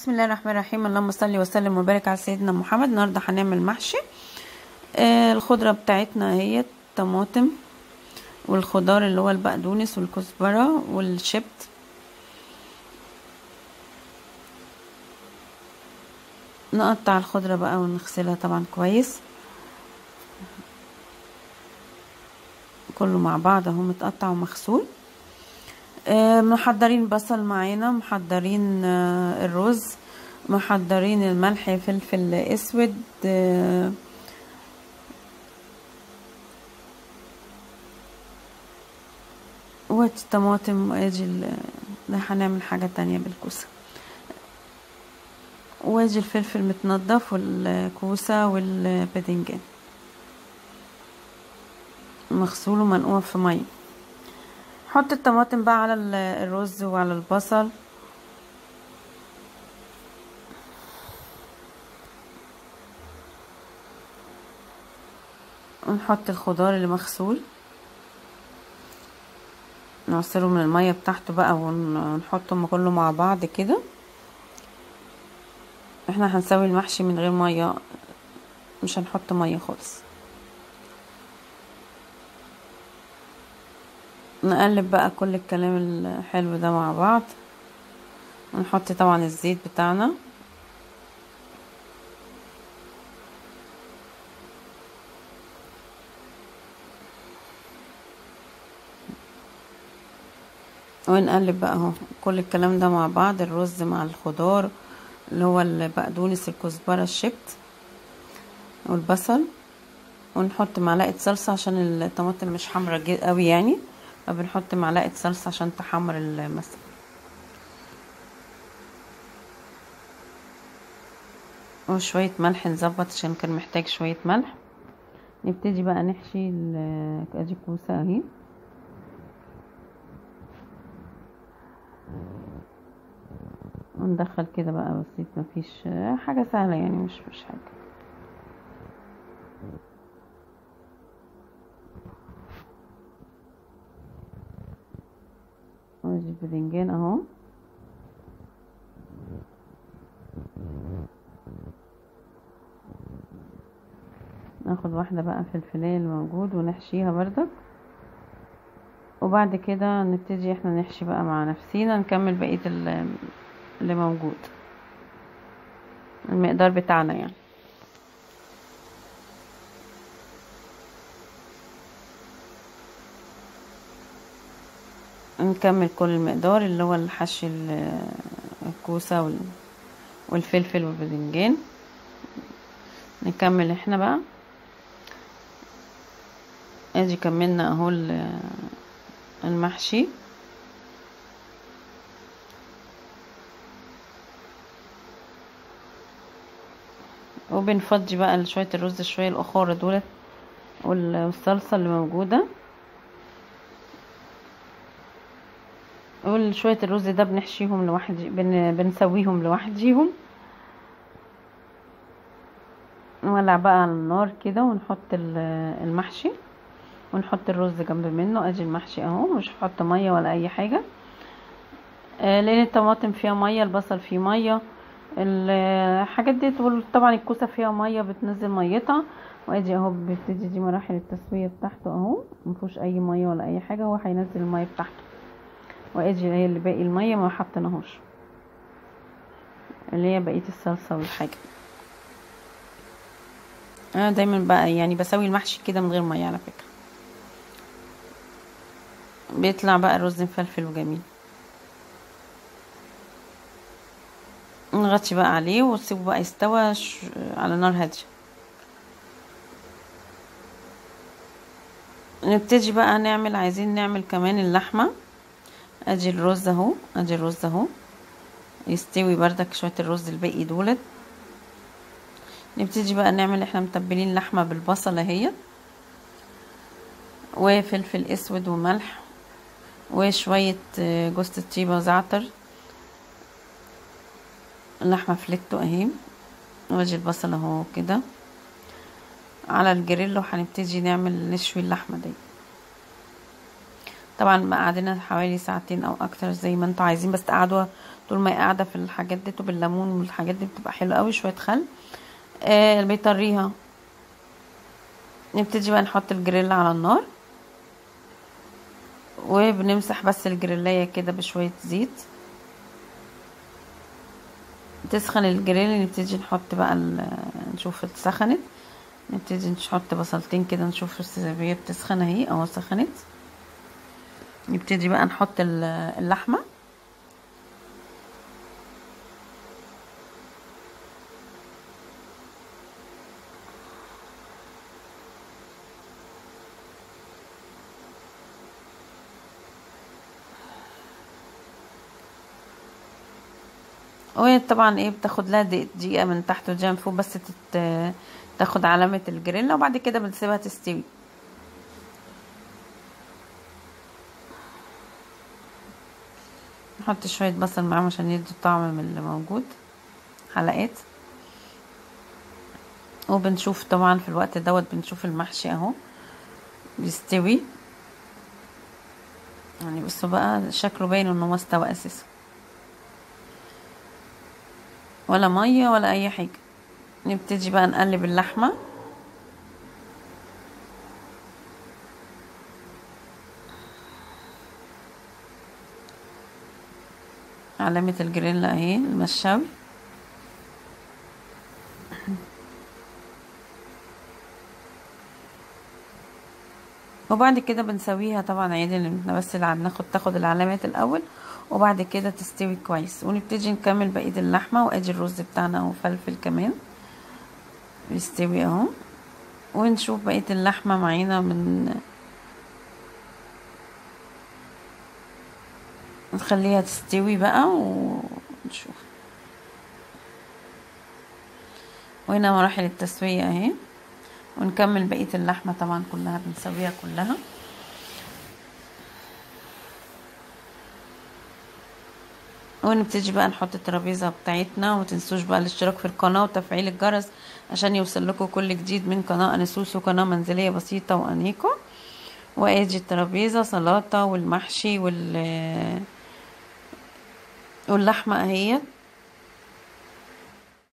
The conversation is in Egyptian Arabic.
بسم الله الرحمن الرحيم اللهم صل وسلم وبارك على سيدنا محمد النهارده هنعمل محشي آه الخضره بتاعتنا هي الطماطم والخضار اللي هو البقدونس والكزبره والشبت نقطع الخضره بقى ونغسلها طبعا كويس كله مع بعض اهو متقطع ومغسول آه محضرين بصل معانا محضرين آه الرز محضرين الملح فلفل اسود آه والطماطم واجي ده هنعمل حاجة تانية بالكوسة واجي الفلفل متنضف والكوسة والباذنجان مغسول ومنقوع في ميه حط الطماطم بقى على الرز وعلى البصل ونحط الخضار اللي مغسول نعصره من المية بتاعته بقى ونحطهم كله مع بعض كده احنا هنسوي المحشي من غير مية مش هنحط مية خالص نقلب بقى كل الكلام الحلو ده مع بعض ونحط طبعا الزيت بتاعنا ونقلب بقى اهو كل الكلام ده مع بعض الرز مع الخضار اللي هو البقدونس الكزبرة الشبت والبصل ونحط معلقة صلصة عشان الطماطم مش حمرا قوي يعني فبنحط معلقة صلصة عشان تحمر المسك وشوية ملح نظبط عشان كان محتاج شوية ملح نبتدي بقى نحشي ادي كوسة اهي وندخل كده بقى بسيط مفيش حاجة سهلة يعني مش مش حاجة ادي الباذنجان اهو ناخد واحدة بقى في الفلفلاية الموجود ونحشيها بردك وبعد كده نبتدي احنا نحشي بقى مع نفسينا نكمل بقية اللي موجود المقدار بتاعنا يعني نكمل كل المقدار اللي هو الحشي الكوسة والفلفل والباذنجان نكمل احنا بقى ادي كملنا اهو المحشي وبنفضي بقى شوية الرز شوية الاخرى دولت والصلصة اللي موجودة شوية الرز ده بنحشيهم لوحدي بن... بنسويهم لوحديهم نولع بقى على النار كده ونحط المحشي ونحط الرز جنب منه ادي المحشي اهو مش هحط ميه ولا اي حاجه آه لان الطماطم فيها ميه البصل فيه ميه الحاجات دي طبعا الكوسه فيها ميه بتنزل ميتها وادي اهو بيبتدي دي مراحل التسويه بتاعته اهو مفيهوش اي ميه ولا اي حاجه هو هينزل الميه بتاعته وادي هي اللي باقي الميه ما حطيناهوش اللي هي بقيه الصلصه والحاجه انا دايما بقى يعني بسوي المحشي كده من غير ميه على فكره بيطلع بقى الرز مفلفل وجميل نغطي بقى عليه وتسيبه بقى يستوى على نار هاديه نبتدي بقى نعمل عايزين نعمل كمان اللحمه ادي الرز اهو ادي الرز اهو يستوي بردك شويه الرز الباقي دولت نبتدي بقى نعمل احنا متبلين لحمه بالبصل اهي وفلفل اسود وملح وشويه جوز الطيبه وزعتر اللحمه فليتو اهي وادي البصل اهو كده على الجريل وهنبتدي نعمل نشوي اللحمه دي طبعا مقعدينها حوالي ساعتين او اكتر زي ما انتوا عايزين بس تقعدوها طول ما هي قاعده في الحاجات دي بالليمون والحاجات دي بتبقى حلوه قوي شويه خل آه بيطريها نبتدي بقى نحط الجريل على النار وبنمسح بس الجريلايه كده بشويه زيت تسخن الجريل نبتدي نحط بقى نشوف اتسخنت نبتدي نحط بصلتين كده نشوف هي بتسخن اهي اهو سخنت نبتدي بقى نحط اللحمه وهي طبعا ايه بتاخد لها دقيقة من تحت ودقيقة من فوق بس تت... تاخد علامة الجريلا وبعد كده بنسيبها تستوي نحط شوية بصل معاهم عشان يدوا طعم من اللي موجود حلقات وبنشوف طبعا في الوقت دوت بنشوف المحشي اهو بيستوي يعني بصوا بقى شكله باين انه ما استوى اساسا ولا ميه ولا اي حاجه نبتدي بقى نقلب اللحمه علامة الجريلا اهي المشاوي وبعد كده بنسويها طبعا عادي بس ناخد تاخد العلامات الاول وبعد كده تستوي كويس ونبتدي نكمل بقيه اللحمه وادي الرز بتاعنا اهو فلفل كمان بيستوي اهو ونشوف بقيه اللحمه معانا من نخليها تستوي بقى ونشوف وهنا مراحل التسويه اهي ونكمل بقيه اللحمه طبعا كلها بنسويها كلها ونبتدي بقى نحط الترابيزه بتاعتنا ومتنسوش بقى الاشتراك في القناه وتفعيل الجرس عشان يوصل لكم كل جديد من قناه انسوس وقناه منزليه بسيطه وانيقه وادي الترابيزه سلطه والمحشي وال واللحمه اهيت